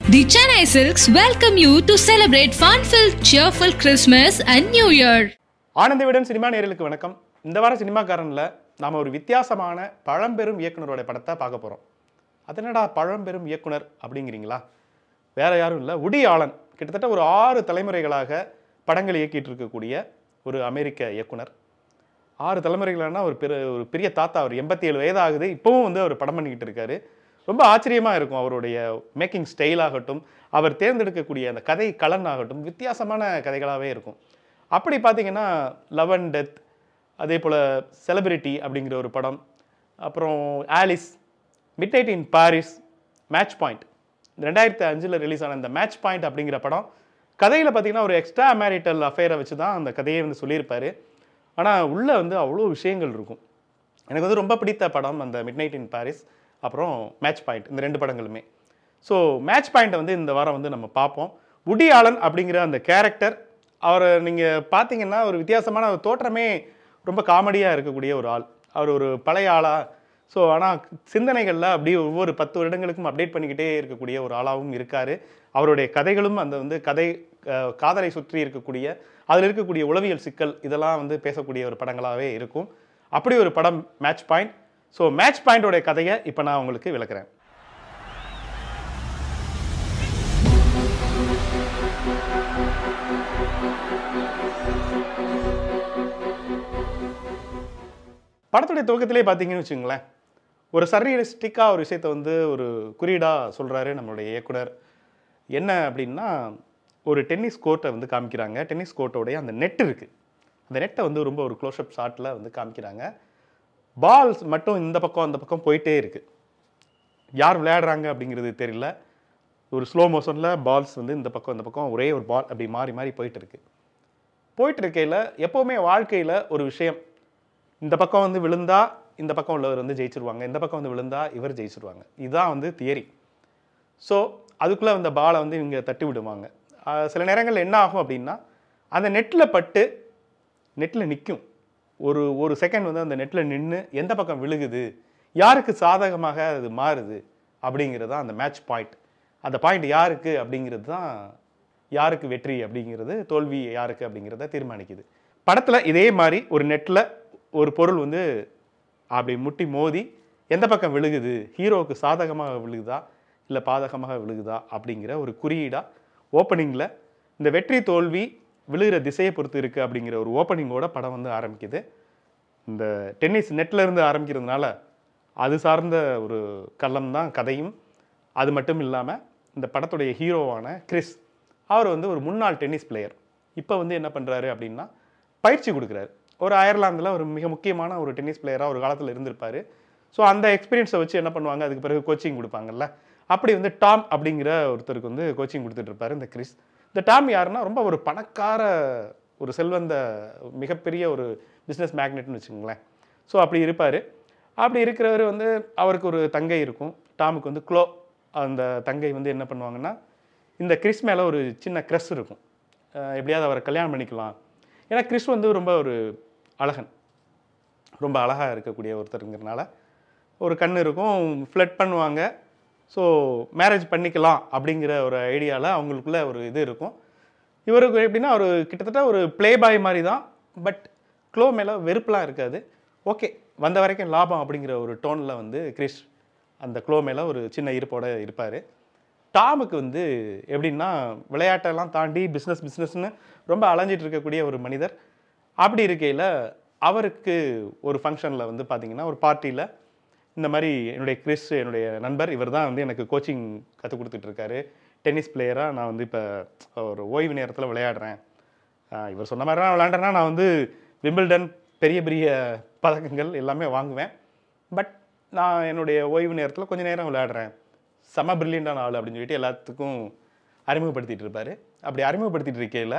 The Chennai Silks welcome you to celebrate fun-filled, cheerful Christmas and New Year. ஆனந்த Vikatan cinema நேயர்களுக்கு வணக்கம் இந்த வார சினிமாக்காரனில் நாம் ஒரு வித்தியாசமான பழம்பெரும் இயக்குனரோட படத்தை பார்க்க போகிறோம் அதனடா பழம்பெரும் இயக்குனர் அப்படிங்கிறீங்களா வேற யாரும் இல்லை உடி ஆலன் கிட்டத்தட்ட ஒரு ஆறு தலைமுறைகளாக படங்கள் இயக்கிட்டு இருக்கக்கூடிய ஒரு அமெரிக்க இயக்குனர் ஆறு தலைமுறைகள்னா ஒரு பெரு ஒரு பெரிய தாத்தா அவர் எண்பத்தி ஏழு வயது ஆகுது இப்போவும் வந்து அவர் படம் பண்ணிக்கிட்டு இருக்காரு ரொம்ப ஆச்சரியமாக இருக்கும் அவருடைய மேக்கிங் ஸ்டைல் ஆகட்டும் அவர் தேர்ந்தெடுக்கக்கூடிய அந்த கதை கலன் ஆகட்டும் வித்தியாசமான கதைகளாகவே இருக்கும் அப்படி பார்த்தீங்கன்னா லவ் அண்ட் டெத் அதே போல் செலிபிரிட்டி அப்படிங்கிற ஒரு படம் அப்புறம் Alice midnight in Paris match point ரெண்டாயிரத்தி அஞ்சில் ரிலீஸ் ஆன இந்த மேட்ச் பாயிண்ட் அப்படிங்கிற படம் கதையில் பார்த்தீங்கன்னா ஒரு எக்ஸ்ட்ரா மேரிட்டல் அஃபேரை வச்சு தான் அந்த கதையை வந்து சொல்லியிருப்பாரு ஆனால் உள்ளே வந்து அவ்வளோ விஷயங்கள் இருக்கும் எனக்கு வந்து ரொம்ப பிடித்த படம் அந்த மிட் நைட் இன் பாரிஸ் அப்புறம் மேட்ச் பாயிண்ட் இந்த ரெண்டு படங்களுமே ஸோ மேட்ச் பாயிண்ட்டை வந்து இந்த வாரம் வந்து நம்ம பார்ப்போம் உடி ஆலன் அப்படிங்கிற அந்த கேரக்டர் அவரை நீங்கள் பார்த்தீங்கன்னா ஒரு வித்தியாசமான ஒரு தோற்றமே ரொம்ப காமெடியாக இருக்கக்கூடிய ஒரு ஆள் அவர் ஒரு பழைய ஆளா ஸோ ஆனால் சிந்தனைகளில் அப்படியே ஒவ்வொரு பத்து வருடங்களுக்கும் அப்டேட் பண்ணிக்கிட்டே இருக்கக்கூடிய ஒரு ஆளாகவும் இருக்கார் அவருடைய கதைகளும் அந்த வந்து கதை அஹ், காதலை சுற்றி இருக்கக்கூடிய அதில் இருக்கக்கூடிய உளவியல் சிக்கல் இதெல்லாம் வந்து பேசக்கூடிய ஒரு படங்களாகவே இருக்கும் அப்படி ஒரு படம் மேட்ச் பாயிண்ட் ஸோ மேட்ச் பாயிண்டோடைய கதையை இப்போ நான் உங்களுக்கு விளக்குறேன் படத்துடைய துவக்கத்திலே பார்த்தீங்கன்னு வச்சுங்களேன் ஒரு சர்ரியலிஸ்டிக்காக ஒரு விஷயத்தை வந்து ஒரு குறியீடாக சொல்கிறாரு நம்மளுடைய இயக்குனர் என்ன அப்படின்னா ஒரு டென்னிஸ் கோர்ட்டை வந்து காமிக்கிறாங்க டென்னிஸ் கோர்ட்டோடைய அந்த நெட் இருக்குது அந்த நெட்டை வந்து ரொம்ப ஒரு க்ளோஸ்அப் ஷாட்டில் வந்து காமிக்கிறாங்க பால்ஸ் மட்டும் இந்த பக்கம் அந்த பக்கம் போயிட்டே இருக்குது யார் விளையாடுறாங்க அப்படிங்கிறது தெரியல ஒரு ஸ்லோ மோஷனில் பால்ஸ் வந்து இந்த பக்கம் இந்த பக்கம் ஒரே ஒரு பால் அப்படி மாறி மாறி போயிட்டு இருக்கு போயிட்டு இருக்கையில் எப்போவுமே வாழ்க்கையில் ஒரு விஷயம் இந்த பக்கம் வந்து விழுந்தா இந்த பக்கம் உள்ளவர் வந்து ஜெயிச்சிருவாங்க இந்த பக்கம் வந்து விழுந்தா இவர் ஜெயிச்சிருவாங்க இதுதான் வந்து தியரி ஸோ அதுக்குள்ளே அந்த பாலை வந்து இவங்க தட்டி விடுவாங்க ஆஹ் சில நேரங்களில் என்ன ஆகும் அப்படின்னா அந்த நெட்டில் பட்டு நெட்டில் நிற்கும் ஒரு ஒரு செகண்ட் வந்து அந்த நெட்டில் நின்று எந்த பக்கம் விழுகுது யாருக்கு சாதகமாக அது மாறுது அப்படிங்கிறது தான் அந்த மேட்ச் பாயிண்ட் அந்த பாயிண்ட் யாருக்கு அப்படிங்கிறது தான் யாருக்கு வெற்றி அப்படிங்கிறது தோல்வி யாருக்கு அப்படிங்கிறத தீர்மானிக்குது படத்தில் இதே மாதிரி ஒரு நெட்டில் ஒரு பொருள் வந்து அப்படி முட்டி மோதி எந்த பக்கம் விழுகுது ஹீரோவுக்கு சாதகமாக விழுகுதா இல்லை பாதகமாக விழுகுதா அப்படிங்கிற ஒரு குறியீடாக ஓப்பனிங்கில் இந்த வெற்றி தோல்வி விழுகிற திசையை பொறுத்து இருக்குது அப்படிங்கிற ஒரு ஓப்பனிங்கோட படம் வந்து ஆரம்பிக்குது இந்த டென்னிஸ் நெட்டில் இருந்து ஆரம்பிக்கிறதுனால அது சார்ந்த ஒரு கள்ளம் தான் கதையும் அது மட்டும் இல்லாமல் இந்த படத்துடைய ஹீரோவான கிறிஸ் அவர் வந்து ஒரு முன்னாள் டென்னிஸ் பிளேயர் இப்போ வந்து என்ன பண்ணுறாரு அப்படின்னா பயிற்சி கொடுக்குறாரு ஒரு அயர்லாந்தில் ஒரு மிக முக்கியமான ஒரு டென்னிஸ் பிளேயராக ஒரு காலத்தில் இருந்திருப்பாரு ஸோ அந்த எக்ஸ்பீரியன்ஸை வச்சு என்ன பண்ணுவாங்க அதுக்கு பிறகு கோச்சிங் கொடுப்பாங்கல்ல அப்படி வந்து டாம் அப்படிங்கிற ஒருத்தருக்கு வந்து கோச்சிங் கொடுத்துட்டு இருப்பாரு இந்த கிறிஸ் இந்த டாம் யாருன்னா ரொம்ப ஒரு பணக்கார ஒரு செல்வந்த மிகப்பெரிய ஒரு பிஸ்னஸ் மேக்னெட்னு வச்சுக்கோங்களேன் ஸோ அப்படி இருப்பார் அப்படி இருக்கிறவர் வந்து அவருக்கு ஒரு தங்கை இருக்கும் டாமுக்கு வந்து க்ளோ அந்த தங்கை வந்து என்ன பண்ணுவாங்கன்னா இந்த கிறிஸ் மேலே ஒரு சின்ன க்ரெஸ் இருக்கும் அஹ் எப்படியாவது அவரை கல்யாணம் பண்ணிக்கலாம் ஏன்னா கிறிஸ் வந்து ரொம்ப ஒரு அழகன் ரொம்ப அழகாக இருக்கக்கூடிய ஒருத்தருங்கிறனால ஒரு கண் இருக்கும் ஃப்ளட் பண்ணுவாங்க ஸோ மேரேஜ் பண்ணிக்கலாம் அப்படிங்கிற ஒரு ஐடியாவில் அவங்களுக்குள்ள ஒரு இது இருக்கும் இவருக்கு எப்படின்னா ஒரு கிட்டத்தட்ட ஒரு ப்ளே பாய் மாதிரி தான் பட் க்ளோ மேலே வெறுப்புலாம் இருக்காது ஓகே வந்த வரைக்கும் லாபம் அப்படிங்கிற ஒரு டோனில் வந்து கிறிஸ் அந்த க்ளோ மேலே ஒரு சின்ன இருப்போட இருப்பார் டாமுக்கு வந்து எப்படின்னா விளையாட்டெல்லாம் தாண்டி பிஸ்னஸ் பிஸ்னஸ்னு ரொம்ப அலைஞ்சிட்டு இருக்கக்கூடிய ஒரு மனிதர் அப்படி இருக்கையில் அவருக்கு ஒரு ஃபங்க்ஷனில் வந்து பார்த்தீங்கன்னா ஒரு பார்ட்டியில் இந்த மாதிரி என்னுடைய கிறிஸ் என்னுடைய நண்பர் இவர் தான் வந்து எனக்கு கோச்சிங் கற்றுக் கொடுத்துட்ருக்காரு டென்னிஸ் பிளேயராக நான் வந்து இப்போ ஒரு ஓய்வு நேரத்தில் விளையாடுறேன் ஆஹ் இவர் சொன்ன மாதிரி நான் விளையாண்டேன்னா நான் வந்து விம்பிள்டன் பெரிய பெரிய பதக்கங்கள் எல்லாமே வாங்குவேன் பட் நான் என்னுடைய ஓய்வு நேரத்தில் கொஞ்ச நேரம் விளையாடுறேன் செம பிரில்லியண்டான ஆள் அப்படின்னு சொல்லிட்டு எல்லாத்துக்கும் அறிமுகப்படுத்திட்டு இருப்பார் அப்படி அறிமுகப்படுத்திட்டு இருக்கையில்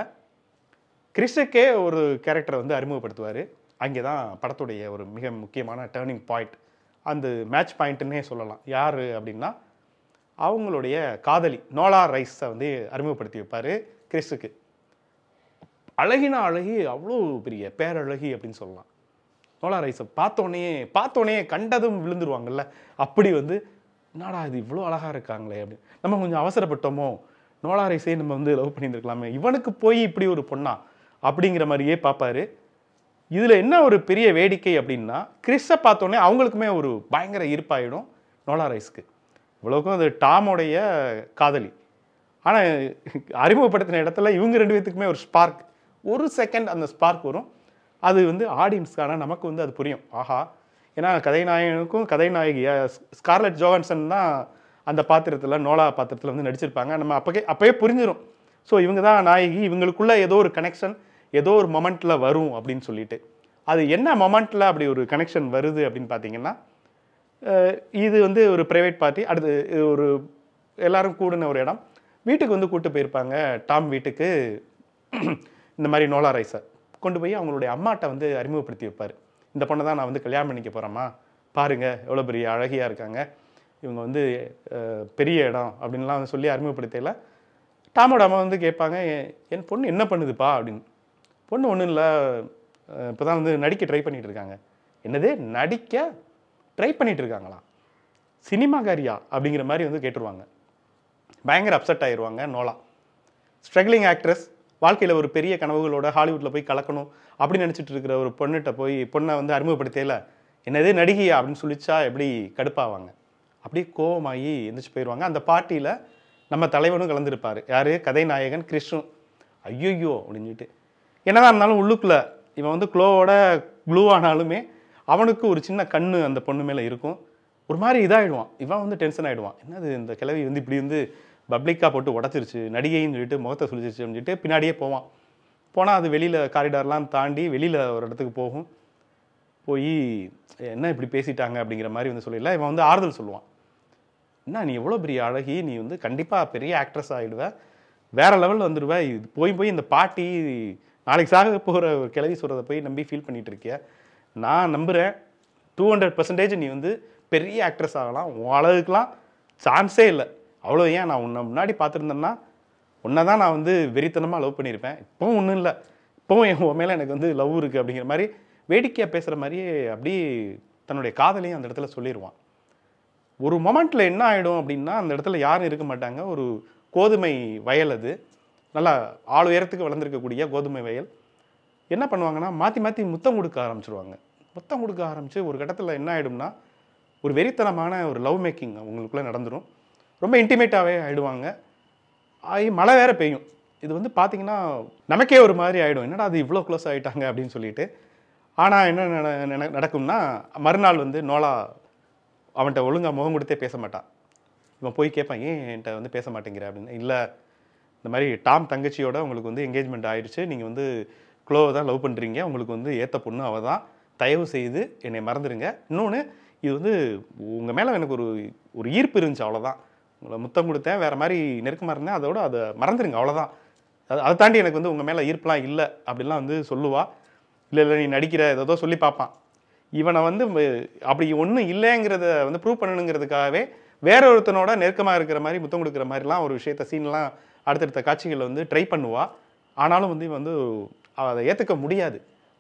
கிறிஸுக்கே ஒரு கேரக்டரை வந்து அறிமுகப்படுத்துவார் அங்கே தான் படத்துடைய ஒரு மிக முக்கியமான டேர்னிங் பாயிண்ட் அந்த மேட்ச் பாயிண்ட்டுன்னே சொல்லலாம் யார் அப்படின்னா அவங்களுடைய காதலி நோலா ரைஸை வந்து அறிமுகப்படுத்தி வைப்பார் கிறிஸுக்கு அழகினா அழகி அவ்வளோ பெரிய பேரழகி அப்படின்னு சொல்லலாம் நோலா ரைஸை பார்த்தோன்னே பார்த்தோன்னே கண்டதும் விழுந்துருவாங்கல்ல அப்படி வந்து என்னடா இது இவ்வளோ அழகாக இருக்காங்களே அப்படி நம்ம கொஞ்சம் அவசரப்பட்டோமோ நோலா ரைஸே நம்ம வந்து லவ் பண்ணியிருந்துருக்கலாமே இவனுக்கு போய் இப்படி ஒரு பொண்ணா அப்படிங்கிற மாதிரியே பார்ப்பாரு இதில் என்ன ஒரு பெரிய வேடிக்கை அப்படின்னா கிறிஸை பார்த்தோன்னே அவங்களுக்குமே ஒரு பயங்கர ஈர்ப்பாயிடும் நோலா ரைஸ்க்கு இவ்வளோக்கும் அது டாமோடைய காதலி ஆனால் அறிமுகப்படுத்தின இடத்துல இவங்க ரெண்டு பேத்துக்குமே ஒரு ஸ்பார்க் ஒரு செகண்ட் அந்த ஸ்பார்க் வரும் அது வந்து ஆடியன்ஸ்க்கான நமக்கு வந்து அது புரியும் ஆஹா ஏன்னா கதைநாயகனுக்கும் கதைநாயகி அஹ், ஸ்கார்லெட் ஜோஹன்சன் தான் அந்த பாத்திரத்தில் நோலா பாத்திரத்தில் வந்து நடிச்சிருப்பாங்க நம்ம அப்போக்கே அப்போயே புரிஞ்சிடும் ஸோ இவங்க தான் நாயகி இவங்களுக்குள்ள ஏதோ ஒரு கனெக்ஷன் ஏதோ ஒரு மொமெண்ட்டில் வரும் அப்படின்னு சொல்லிட்டு அது என்ன மொமெண்ட்டில் அப்படி ஒரு கனெக்ஷன் வருது அப்படின்னு பார்த்தீங்கன்னா அஹ் இது வந்து ஒரு ப்ரைவேட் பார்ட்டி அடுத்து இது ஒரு எல்லாரும் கூடின ஒரு இடம் வீட்டுக்கு வந்து கூட்டு போயிருப்பாங்க டாம் வீட்டுக்கு இந்த மாதிரி நோலா ரைஸை கொண்டு போய் அவங்களுடைய அம்மாட்ட வந்து அறிமுகப்படுத்தி வைப்பார் இந்த பொண்ணை தான் நான் வந்து கல்யாணம் பண்ணிக்க போகிறேம்மா பாருங்க எவ்வளோ பெரிய அழகியாக இருக்காங்க இவங்க வந்து அஹ், பெரிய இடம் அப்படின்லாம் வந்து சொல்லி அறிமுகப்படுத்தையில டாமோட அம்மா வந்து கேட்பாங்க "என்- என் பொண்ணு என்ன பண்ணுதுப்பா அப்படின்னு பொண்ணு ஒன்றும் இல்லை இப்போ தான் வந்து நடிக்க ட்ரை பண்ணிட்டு இருக்காங்க என்னது நடிக்க ட்ரை பண்ணிட்டு இருக்காங்களா சினிமாகாரியா அப்படிங்கிற மாதிரி வந்து கேட்டுருவாங்க பயங்கர அப்செட் ஆயிடுவாங்க நோலா ஸ்ட்ரகிளிங் ஆக்ட்ரஸ் வாழ்க்கையில் ஒரு பெரிய கனவுகளோட ஹாலிவுட்டில் போய் கலக்கணும் அப்படின்னு நினச்சிட்டு இருக்கிற ஒரு பொண்ணுகிட்ட போய் பொண்ணை வந்து அறிமுகப்படுத்தையில என்னது நடிகையா அப்படின்னு சொல்லிச்சா எப்படி கடுப்பாவாங்க அப்படியே கோவமாகி எந்திரிச்சு போயிடுவாங்க அந்த பார்ட்டியில் நம்ம தலைவனும் கலந்துருப்பார் யார் கதைநாயகன் கிருஷ்ணு ஐயோ அப்படின்னு சொல்லிட்டு என்னதான் இருந்தாலும் உள்ளுக்குள்ள இவன் வந்து க்ளோவோட க்ளூ ஆனாலுமே அவனுக்கு ஒரு சின்ன கண்ணு அந்த பொண்ணு மேலே இருக்கும் ஒரு மாதிரி இதாகிடுவான் இவன் வந்து டென்ஷன் ஆகிடுவான் என்னது இந்த கிழவி வந்து இப்படி வந்து பப்ளிக்காக போட்டு உடச்சிருச்சு நடிகைன்னு சொல்லிட்டு முகத்தை சொல்லிச்சிருச்சு அப்படின்னு சொல்லிட்டு பின்னாடியே போவான் போனால் அது வெளியில் காரிடார்லாம் தாண்டி வெளியில் ஒரு இடத்துக்கு போகும் போய் என்ன இப்படி பேசிட்டாங்க அப்படிங்கிற மாதிரி வந்து சொல்லிடல இவன் வந்து ஆறுதல் சொல்லுவான் என்ன நீ எவ்வளோ பெரிய அழகி நீ வந்து கண்டிப்பாக பெரிய ஆக்ட்ரஸ் ஆகிடுவ வேற லெவலில் வந்துடுவ இது போய் போய் இந்த பாட்டி நாளைக்கு சாக போகிற ஒரு கிளவி சொல்கிறத போய் நம்பி ஃபீல் பண்ணிட்டு இருக்கிய நான் நம்புகிறேன் டூ ஹண்ட்ரட் பர்சன்டேஜ் நீ வந்து பெரிய ஆக்ட்ரஸ் ஆகலாம் உன் அழகுக்கெலாம் சான்ஸே இல்லை அவ்வளோ ஏன் நான் உன்னை முன்னாடி பார்த்துருந்தேன்னா உன்னை தான் நான் வந்து வெறித்தனமாக லவ் பண்ணியிருப்பேன் இப்போவும் ஒன்றும் இல்லை இப்போவும் என் உன் மேலே எனக்கு வந்து லவ் இருக்குது அப்படிங்கிற மாதிரி வேடிக்கையாக பேசுகிற மாதிரியே அப்படியே தன்னுடைய காதலையும் அந்த இடத்துல சொல்லிடுவான் ஒரு மொமெண்ட்டில் என்ன ஆகிடும் அப்படின்னா அந்த இடத்துல யாரும் இருக்க மாட்டாங்க ஒரு கோதுமை வயல் அது நல்லா ஆள் உயரத்துக்கு வளர்ந்துருக்கக்கூடிய கோதுமை வயல் என்ன பண்ணுவாங்கன்னா மாற்றி மாற்றி முத்தம் கொடுக்க ஆரம்பிச்சிருவாங்க முத்தம் கொடுக்க ஆரம்பித்து ஒரு கட்டத்தில் என்ன ஆகிடும்னா ஒரு வெறித்தனமான ஒரு லவ் மேக்கிங் அவங்களுக்குள்ளே நடந்துடும் ரொம்ப இன்டிமேட்டாகவே ஆகிடுவாங்க ஆகி மழை வேற பெய்யும் இது வந்து பார்த்தீங்கன்னா நமக்கே ஒரு மாதிரி ஆகிடும் என்னடா அது இவ்வளோ க்ளோஸ் ஆகிட்டாங்க அப்படின்னு சொல்லிட்டு ஆனால் என்ன நட- நட- நடக்கும்னா மறுநாள் வந்து நோலா அவன்கிட்ட ஒழுங்காக முகம் கொடுத்தே பேச மாட்டான் இவன் போய் கேட்பான் ஏன் என்கிட்ட வந்து பேச மாட்டேங்கிற அப்படின்னு இல்லை இந்த மாதிரி டாம் தங்கச்சியோட உங்களுக்கு வந்து என்கேஜ்மெண்ட் ஆயிடுச்சு நீங்கள் வந்து க்ளோவை தான் லவ் பண்ணுறீங்க உங்களுக்கு வந்து ஏற்ற பொண்ணு அவள் தான் தயவு செய்து என்னை மறந்துடுங்க இன்னொன்று இது வந்து உங்கள் மேலே எனக்கு ஒரு ஒரு ஈர்ப்பு இருந்துச்சு அவ்வளோதான் உங்களை முத்தம் கொடுத்தேன் வேறு மாதிரி நெருக்கமாக இருந்தேன் அதோட அதை மறந்துடுங்க அவ்வளோதான் அது அதை தாண்டி எனக்கு வந்து உங்கள் மேலே ஈர்ப்புலாம் இல்லை அப்படிலாம் வந்து சொல்லுவா இல்லை இல்லை நீ நடிக்கிற ஏதோ சொல்லி பார்ப்பான் இவனை வந்து ம- அப்படி ஒன்றும் இல்லைங்கிறத வந்து ப்ரூவ் பண்ணணுங்கிறதுக்காகவே வேற ஒருத்தனோட நெருக்கமாக இருக்கிற மாதிரி முத்தம் கொடுக்குற மாதிரிலாம் ஒரு விஷயத்த சீன்லாம் அடுத்தடுத்த காட்சிகளில் வந்து ட்ரை பண்ணுவா ஆனாலும் வந்து இவன் வந்து அவ அதை ஏற்றுக்க முடியாது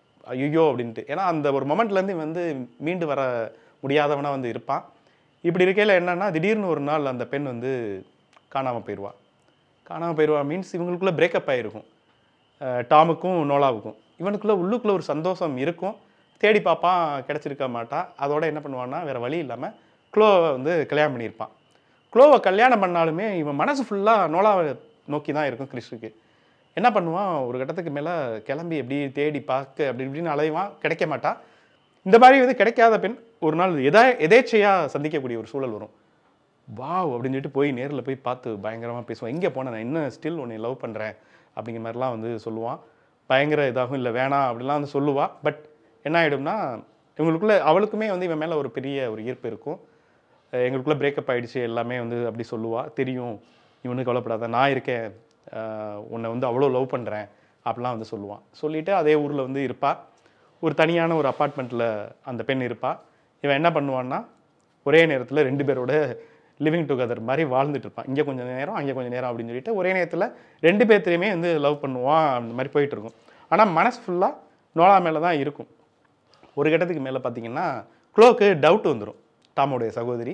ஐயோ அப்படின்ட்டு ஏன்னா அந்த ஒரு மொமெண்ட்லேருந்து இவன் வந்து மீண்டு வர முடியாதவனா வந்து இருப்பான் இப்படி இருக்கையில் என்னன்னா திடீர்னு ஒரு நாள் அந்த பெண் வந்து காணாமல் போயிடுவா காணாமல் போயிடுவா மீன்ஸ் இவங்களுக்குள்ள பிரேக்கப் ஆகிருக்கும் அஹ் டாமுக்கும் நோலாவுக்கும் இவனுக்குள்ள உள்ளுக்குள்ள ஒரு சந்தோஷம் இருக்கும் தேடி பார்ப்பான் கிடச்சிருக்க மாட்டா அதோட என்ன பண்ணுவான்னா வேற வழி இல்லாமல் க்ளோவை வந்து கல்யாணம் பண்ணியிருப்பான் க்ளோவை கல்யாணம் பண்ணாலுமே இவன் மனசு ஃபுல்லாக நோலாவை நோக்கி தான் இருக்கும் கிறிஸ்டுக்கு என்ன பண்ணுவான் ஒரு கட்டத்துக்கு மேலே கிளம்பி எப்படி தேடி பார்க்க அப்படி இப்படின்னு அலைவான் கிடைக்க மாட்டான் இந்த மாதிரி வந்து கிடைக்காத பெண் ஒரு நாள் எதா எதேச்சையாக சந்திக்கக்கூடிய ஒரு சூழல் வரும் வாவ் அப்படின்னு சொல்லிட்டு போய் நேரில் போய் பார்த்து பயங்கரமாக பேசுவான் எங்கே போனேன் நான் இன்னும் ஸ்டில் உன்னை லவ் பண்ணுறேன் அப்படிங்கிற மாதிரிலாம் வந்து சொல்லுவான் பயங்கர இதாகும் இல்லை வேணாம் அப்படிலாம் வந்து சொல்லுவா பட் என்ன ஆகிடும்னா இவங்களுக்குள்ள அவளுக்குமே வந்து இவன் மேலே ஒரு பெரிய ஒரு ஈர்ப்பு இருக்கும் அஹ் எங்களுக்குள்ள பிரேக்கப் ஆயிடுச்சு எல்லாமே வந்து அப்படி சொல்லுவா தெரியும் இவனுக்கு கவலைப்படாத நான் இருக்கேன் அஹ் உன்னை வந்து அவ்வளோ லவ் பண்ணுறேன் அப்படிலாம் வந்து சொல்லுவான் சொல்லிட்டு அதே ஊரில் வந்து இருப்பா ஒரு தனியான ஒரு அப்பார்ட்மெண்ட்டில் அந்த பெண் இருப்பா இவன் என்ன பண்ணுவான்னா ஒரே நேரத்தில் ரெண்டு பேரோட லிவிங் டுகெதர் மாதிரி வாழ்ந்துட்டு இருப்பான் இங்கே கொஞ்சம் நேரம் அங்கே கொஞ்சம் நேரம் அப்படின்னு சொல்லிட்டு ஒரே நேரத்தில் ரெண்டு பேர்த்தையுமே வந்து லவ் பண்ணுவான் அந்த மாதிரி போயிட்டு இருக்கும் ஆனால் மனசு ஃபுல்லாக நோலா மேலே தான் இருக்கும் ஒரு கட்டத்துக்கு மேலே பார்த்தீங்கன்னா க்ளோக்கு டவுட் வந்துடும் டாமோடைய சகோதரி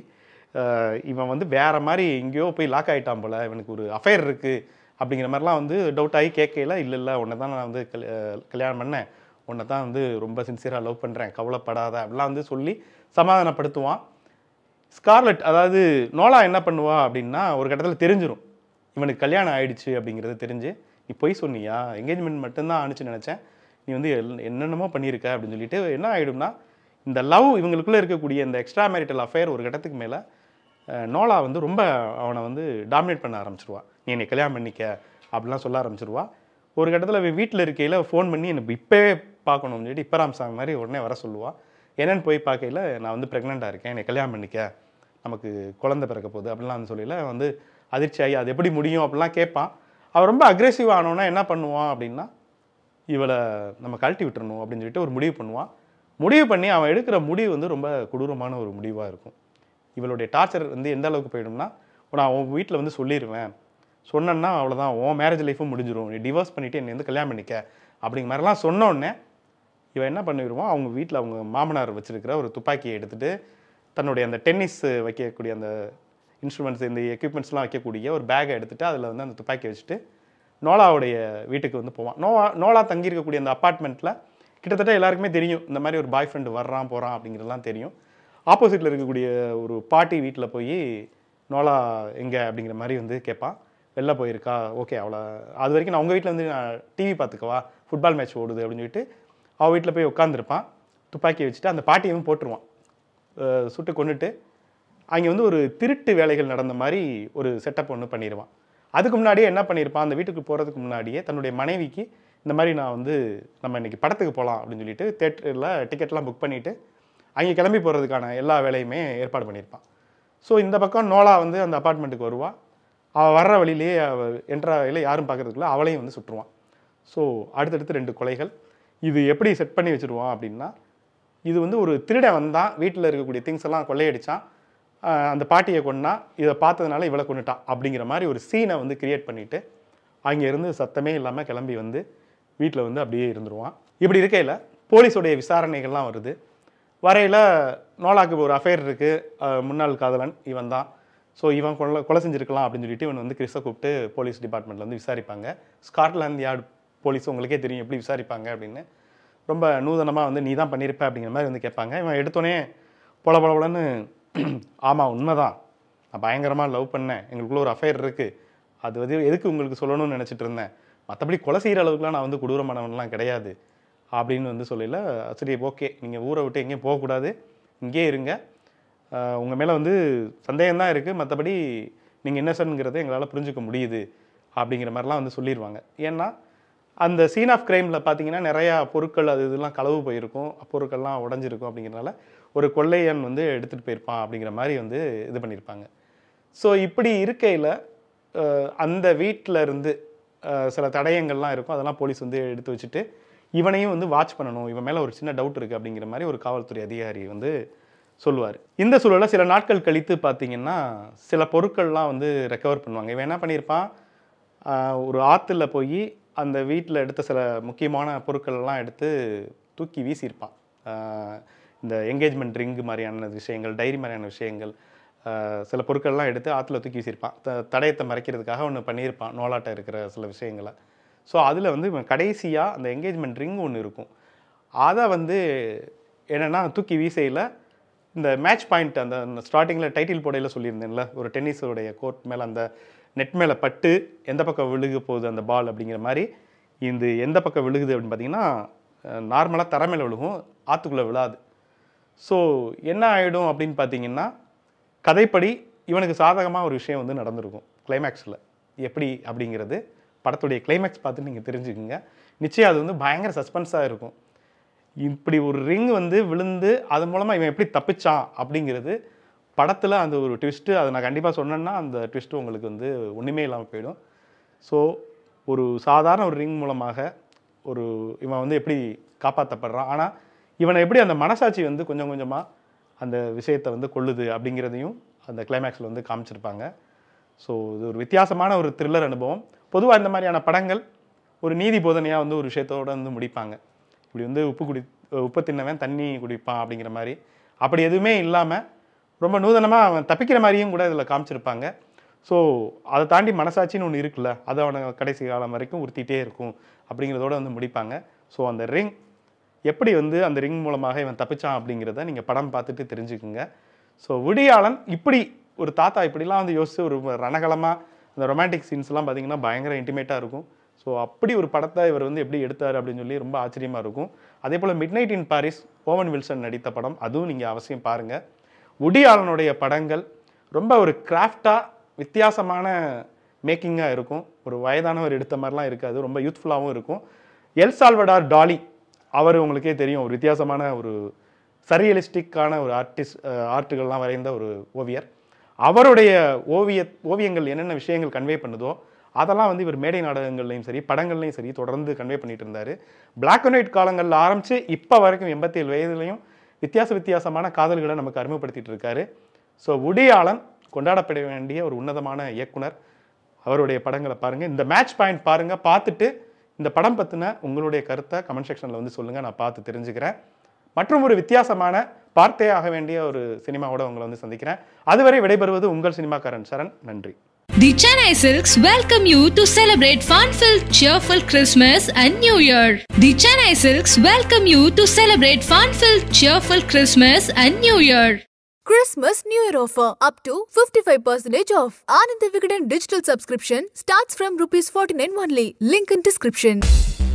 அஹ், இவன் வந்து வேற மாதிரி எங்கேயோ போய் லாக் ஆயிட்டான் போல இவனுக்கு ஒரு அஃபேர் இருக்கு அப்படிங்கிற மாதிரிலாம் வந்து டவுட் ஆகி கேட்கல இல்லை இல்லை உன்னை தான் நான் வந்து கல்- அஹ், கல்யாணம் பண்ணேன் உன்னை தான் வந்து ரொம்ப சின்சியராக லவ் பண்ணுறேன் கவலைப்படாத அப்படிலாம் வந்து சொல்லி சமாதானப்படுத்துவான் ஸ்கார்லெட் அதாவது நோலா என்ன பண்ணுவா அப்படின்னா ஒரு கட்டத்தில் தெரிஞ்சிரும் இவனுக்கு கல்யாணம் ஆயிடுச்சு அப்படிங்கிறது தெரிஞ்சு நீ பொய் சொன்னியா என்கேஜ்மெண்ட் மட்டும்தான் ஆணுச்சு நினச்சேன் நீ வந்து எல்- என்னென்னமோ பண்ணியிருக்க அப்படின்னு சொல்லிட்டு என்ன ஆயிடும்னா இந்த லவ் இவங்களுக்குள்ளே இருக்கக்கூடிய இந்த எக்ஸ்ட்ரா மேரிட்டல் அஃபேர் ஒரு கட்டத்துக்கு மேலே நோலா வந்து ரொம்ப அவனை வந்து டாமினேட் பண்ண ஆரம்பிச்சிருவா நீ என்னை கல்யாணம் பண்ணிக்க அப்படிலாம் சொல்ல ஆரம்பிச்சிருவா ஒரு கட்டத்தில் அவன் வீட்டில் இருக்கையில் ஃபோன் பண்ணி எனக்கு இப்போவே பார்க்கணும்னு சொல்லிட்டு இப்போ ராம்சாமி மாதிரி உடனே வர சொல்லுவா என்னன்னு போய் பார்க்கையில நான் வந்து ப்ரெக்னெண்ட்டாக இருக்கேன் என்னை கல்யாணம் பண்ணிக்க நமக்கு குழந்தை பிறக்க போகுது அப்படிலாம் வந்து சொல்லல வந்து அதிர்ச்சி ஆகி அது எப்படி முடியும் அப்படிலாம் கேட்பான் அவன் ரொம்ப அக்ரெசிவ் ஆனோன்னா என்ன பண்ணுவான் அப்படின்னா இவளை நம்ம கழட்டி விட்டுறணும் அப்படின்னு சொல்லிட்டு ஒரு முடிவு பண்ணுவான் முடிவு பண்ணி அவன் எடுக்கிற முடிவு வந்து ரொம்ப கொடூரமான ஒரு முடிவாக இருக்கும் இவளுடைய டார்ச்சர் வந்து எந்த அளவுக்கு போயிடும்னா நான் உன் வீட்டில் வந்து சொல்லிடுவேன் சொன்னேன்னா அவ்வளோதான் உன் மேரேஜ் லைஃபும் முடிஞ்சிரும் நீ டிவோர்ஸ் பண்ணிவிட்டு என்னை வந்து கல்யாணம் பண்ணிக்க அப்படிங்கிற மாதிரிலாம் சொன்ன உடனே இவன் என்ன பண்ணிடுவான் அவங்க வீட்டில் அவங்க மாமனார் வச்சிருக்கிற ஒரு துப்பாக்கியை எடுத்துட்டு தன்னுடைய அந்த டென்னிஸ் வைக்கக்கூடிய அந்த இன்ஸ்ட்ருமெண்ட்ஸ் இந்த எக்யூப்மெண்ட்ஸ்லாம் வைக்கக்கூடிய ஒரு பேக்கை எடுத்துட்டு அதில் வந்து அந்த துப்பாக்கி வச்சுட்டு நோலாவுடைய வீட்டுக்கு வந்து போவான் நோவா நோலா தங்கியிருக்கக்கூடிய அந்த அப்பார்ட்மெண்ட்டில் கிட்டத்தட்ட எல்லாருக்குமே தெரியும் இந்த மாதிரி ஒரு பாய் ஃப்ரெண்டு வர்றான் போகிறான் அப்படிங்கிறதெல்லாம் தெரியும் ஆப்போசிட்டில் இருக்கக்கூடிய ஒரு பாட்டி வீட்டில் போய் நோலா எங்கே அப்படிங்கிற மாதிரி வந்து கேட்பான் வெளில போயிருக்கா ஓகே அவளை அது வரைக்கும் நான் உங்கள் வீட்டில் வந்து நான் டிவி பார்த்துக்கவா ஃபுட்பால் மேட்ச் ஓடுது அப்படின்னு சொல்லிட்டு அவள் வீட்டில் போய் உட்காந்துருப்பான் துப்பாக்கி வச்சுட்டு அந்த பாட்டியவும் போட்டுருவான் அஹ் சுட்டு கொன்னுட்டு அங்கே வந்து ஒரு திருட்டு வேலைகள் நடந்த மாதிரி ஒரு செட்டப் ஒன்று பண்ணிடுவான் அதுக்கு முன்னாடியே என்ன பண்ணியிருப்பான் அந்த வீட்டுக்கு போகிறதுக்கு முன்னாடியே தன்னுடைய மனைவிக்கு இந்த மாதிரி நான் வந்து நம்ம இன்னைக்கு படத்துக்கு போகலாம் அப்படின்னு சொல்லிட்டு தேட்டரில் டிக்கெட்லாம் புக் பண்ணிவிட்டு அங்கே கிளம்பி போகிறதுக்கான எல்லா வேலையுமே ஏற்பாடு பண்ணியிருப்பான் ஸோ இந்த பக்கம் நோலா வந்து அந்த அப்பார்ட்மெண்ட்டுக்கு வருவா அவள் வர்ற வழியிலேயே அவள் என்ற வழியில் யாரும் பார்க்கறதுக்குள்ள அவளையும் வந்து சுட்டுருவான் ஸோ அடுத்தடுத்து ரெண்டு கொலைகள் இது எப்படி செட் பண்ணி வச்சுருவான் அப்படின்னா இது வந்து ஒரு திருடன் வந்தான் வீட்டில் இருக்கக்கூடிய திங்ஸ் எல்லாம் கொள்ளையடிச்சான் ஆஹ் அந்த பாட்டியை கொன்னா இதை பார்த்ததுனால இவளை கொண்டுட்டான் அப்படிங்கிற மாதிரி ஒரு சீனை வந்து கிரியேட் பண்ணிட்டு அங்கே இருந்து சத்தமே இல்லாமல் கிளம்பி வந்து வீட்டில் வந்து அப்படியே இருந்துருவான் இப்படி இருக்கையில் போலீஸோடைய விசாரணைகள்லாம் வருது வரையில் நோலாக்கு ஒரு அஃபேர் இருக்குது முன்னாள் காதலன் இவன் தான் ஸோ இவன் கொலை கொலை செஞ்சிருக்கலாம் அப்படின்னு சொல்லிட்டு இவன் வந்து கிறிஸை கூப்பிட்டு போலீஸ் டிபார்ட்மெண்ட்டில் வந்து விசாரிப்பாங்க ஸ்காட்லாந்து யார்டு போலீஸ் உங்களுக்கே தெரியும் எப்படி விசாரிப்பாங்க அப்படின்னு ரொம்ப நூதனமாக வந்து நீ தான் பண்ணியிருப்ப அப்படிங்கிற மாதிரி வந்து கேட்பாங்க இவன் எடுத்தோடனே பொல பொல பொலன்னு ஆமாம் உண்மைதான் நான் பயங்கரமாக லவ் பண்ணேன் எங்களுக்குள்ள ஒரு அஃபேர் இருக்குது அது வந்து எதுக்கு உங்களுக்கு சொல்லணும்னு நினச்சிட்டு இருந்தேன் மற்றபடி கொலை செய்கிற அளவுக்குலாம் நான் வந்து கொடூரமானவன்லாம் கிடையாது அப்படின்னு வந்து சொல்லல சரி ஓகே நீங்கள் ஊரை விட்டு எங்கேயும் போகக்கூடாது இங்கேயே இருங்க உங்கள் மேலே வந்து சந்தேகம் தான் இருக்குது மற்றபடி நீங்கள் இன்னசென்ட்ங்கிறத எங்களால் புரிஞ்சுக்க முடியுது அப்படிங்கிற மாதிரிலாம் வந்து சொல்லிடுவாங்க ஏன்னா அந்த சீன் ஆஃப் கிரைமில் பார்த்தீங்கன்னா நிறையா பொருட்கள் அது இதெல்லாம் களவு போயிருக்கும் பொருட்கள்லாம் உடஞ்சிருக்கும் அப்படிங்கிறனால ஒரு கொள்ளையன் வந்து எடுத்துகிட்டு போயிருப்பான் அப்படிங்கிற மாதிரி வந்து இது பண்ணியிருப்பாங்க ஸோ இப்படி இருக்கையில் அந்த வீட்டில் இருந்து அஹ், சில தடயங்கள்லாம் இருக்கும் அதெல்லாம் போலீஸ் வந்து எடுத்து வச்சுட்டு இவனையும் வந்து வாட்ச் பண்ணணும் இவன் மேலே ஒரு சின்ன டவுட் இருக்குது அப்படிங்கிற மாதிரி ஒரு காவல்துறை அதிகாரி வந்து சொல்லுவார் இந்த சூழலில் சில நாட்கள் கழித்து பார்த்தீங்கன்னா சில பொருட்கள்லாம் வந்து ரெக்கவர் பண்ணுவாங்க இவன் என்ன பண்ணியிருப்பான் ஆஹ், ஒரு ஆற்றுல போய் அந்த வீட்டில் எடுத்த சில முக்கியமான பொருட்கள்லாம் எடுத்து தூக்கி வீசியிருப்பான் ஆஹ், இந்த என்கேஜ்மெண்ட் ரிங்கு மாதிரியான விஷயங்கள் டைரி மாதிரியான விஷயங்கள் ஆஹ், சில பொருட்கள்லாம் எடுத்து ஆற்றுல தூக்கி வீசியிருப்பான் த தடயத்தை மறைக்கிறதுக்காக ஒன்று பண்ணியிருப்பான் நோலாட்ட இருக்கிற சில விஷயங்களை ஸோ அதில் வந்து இவன் கடைசியாக அந்த என்கேஜ்மெண்ட் ரிங் ஒன்று இருக்கும் அதை வந்து என்னென்னா தூக்கி வீசையில் இந்த மேட்ச் பாயிண்ட் அந்த ஸ்டார்டிங்கில் டைட்டில் போடையில் சொல்லியிருந்தேன்ல ஒரு டென்னிஸோடைய கோர்ட் மேலே அந்த நெட் மேலே பட்டு எந்த பக்கம் விழுக போகுது அந்த பால் அப்படிங்கிற மாதிரி இந்த எந்த பக்கம் விழுகுது அப்படின்னு பார்த்தீங்கன்னா நார்மலாக தரை மேலே விழுகும் ஆற்றுக்குள்ளே விழாது ஸோ என்ன ஆகிடும் அப்படின்னு பார்த்தீங்கன்னா கதைப்படி இவனுக்கு சாதகமாக ஒரு விஷயம் வந்து நடந்திருக்கும் கிளைமேக்ஸில் எப்படி அப்படிங்கிறது படத்துடைய கிளைமேக்ஸ் பார்த்து நீங்கள் தெரிஞ்சுக்குங்க நிச்சயம் அது வந்து பயங்கர சஸ்பென்ஸாக இருக்கும் இப்படி ஒரு ரிங் வந்து விழுந்து அது மூலமாக இவன் எப்படி தப்பிச்சான் அப்படிங்கிறது படத்தில் அந்த ஒரு ட்விஸ்ட்டு அதை நான் கண்டிப்பாக சொன்னேன்னா அந்த ட்விஸ்ட்டு உங்களுக்கு வந்து ஒன்றுமே இல்லாமல் போயிடும் ஸோ ஒரு சாதாரண ஒரு ரிங் மூலமாக ஒரு இவன் வந்து எப்படி காப்பாற்றப்படுறான் ஆனால் இவனை எப்படி அந்த மனசாட்சி வந்து கொஞ்சம் கொஞ்சமாக அந்த விஷயத்தை வந்து கொள்ளுது அப்படிங்கிறதையும் அந்த கிளைமேக்ஸில் வந்து காமிச்சிருப்பாங்க ஸோ இது ஒரு வித்தியாசமான ஒரு த்ரில்லர் அனுபவம் பொதுவாக இந்த மாதிரியான படங்கள் ஒரு நீதி போதனையாக வந்து ஒரு விஷயத்தோட வந்து முடிப்பாங்க இப்படி வந்து உப்பு குடி உப்பு தின்னவன் தண்ணி குடிப்பான் அப்படிங்கிற மாதிரி அப்படி எதுவுமே இல்லாமல் ரொம்ப நூதனமாக அவன் தப்பிக்கிற மாதிரியும் கூட இதில் காமிச்சிருப்பாங்க ஸோ அதை தாண்டி மனசாட்சின்னு ஒன்று இருக்குல்ல அது அவனை கடைசி காலம் வரைக்கும் உறுத்திட்டே இருக்கும் அப்படிங்கிறதோட வந்து முடிப்பாங்க ஸோ அந்த ரிங் எப்படி வந்து அந்த ரிங் மூலமாக இவன் தப்பிச்சான் அப்படிங்கிறத நீங்கள் படம் பார்த்துட்டு தெரிஞ்சுக்குங்க ஸோ விடியாளன் இப்படி ஒரு தாத்தா இப்படிலாம் வந்து யோசிச்சு ஒரு ரணகலமாக அந்த ரொமான்டிக் சீன்ஸ்லாம் பார்த்தீங்கன்னா பயங்கர இன்டிமேட்டாக இருக்கும் ஸோ அப்படி ஒரு படத்தை இவர் வந்து எப்படி எடுத்தார் அப்படின்னு சொல்லி ரொம்ப ஆச்சரியமாக இருக்கும் அதே போல் midnight in Paris Owen Wilson நடித்த படம் அதுவும் நீங்கள் அவசியம் பாருங்கள் உடியாளனுடைய படங்கள் ரொம்ப ஒரு கிராஃப்டாக வித்தியாசமான மேக்கிங்காக இருக்கும் ஒரு வயதானவர் எடுத்த மாதிரிலாம் இருக்காது ரொம்ப யூத்ஃபுல்லாகவும் இருக்கும் எல் சால்வடார் டாலி அவர் உங்களுக்கே தெரியும் ஒரு வித்தியாசமான ஒரு சரியலிஸ்டிக்கான ஒரு ஆர்டிஸ்ட் ஆர்ட்டுகள்லாம் வரைந்த ஒரு ஓவியர் அவருடைய ஓவிய ஓவியங்கள் என்னென்ன விஷயங்கள் கன்வே பண்ணுதோ அதெல்லாம் வந்து இவர் மேடை நாடகங்கள்லையும் சரி படங்கள்லையும் சரி தொடர்ந்து கன்வே பண்ணிட்டு இருந்தார் Black அண்ட் ஒயிட் காலங்களில் ஆரம்பித்து இப்போ வரைக்கும் எண்பத்தேழு வயதுலையும் வித்தியாச வித்தியாசமான காதல்களை நமக்கு அறிமுகப்படுத்திட்டு இருக்காரு ஸோ உடியாளன் கொண்டாடப்பட வேண்டிய ஒரு உன்னதமான இயக்குனர் அவருடைய படங்களை பாருங்கள் இந்த மேட்ச் பாயிண்ட் பாருங்கள் பார்த்துட்டு இந்த படம் பற்றின உங்களுடைய கருத்தை கமெண்ட் செக்ஷனில் வந்து சொல்லுங்கள் நான் பார்த்து தெரிஞ்சுக்கிறேன் மற்றும் ஒரு வித்தியாசமான பார்த்தே ஆக வேண்டிய ஒரு சினிமாவோட உங்களை வந்து சந்திக்கிறேன் அதுவரை விடைபெறுவது உங்கள் சினிமாக்காரன் சரண் நன்றி The Chennai Silks welcome you to celebrate fun-filled, cheerful Christmas and New Year. The Chennai Silks welcome you to celebrate fun-filled, cheerful Christmas and New Year. Christmas New Year offer up to 55% off. Anand Vigadan digital subscription starts from rupees 49 only. Link in description.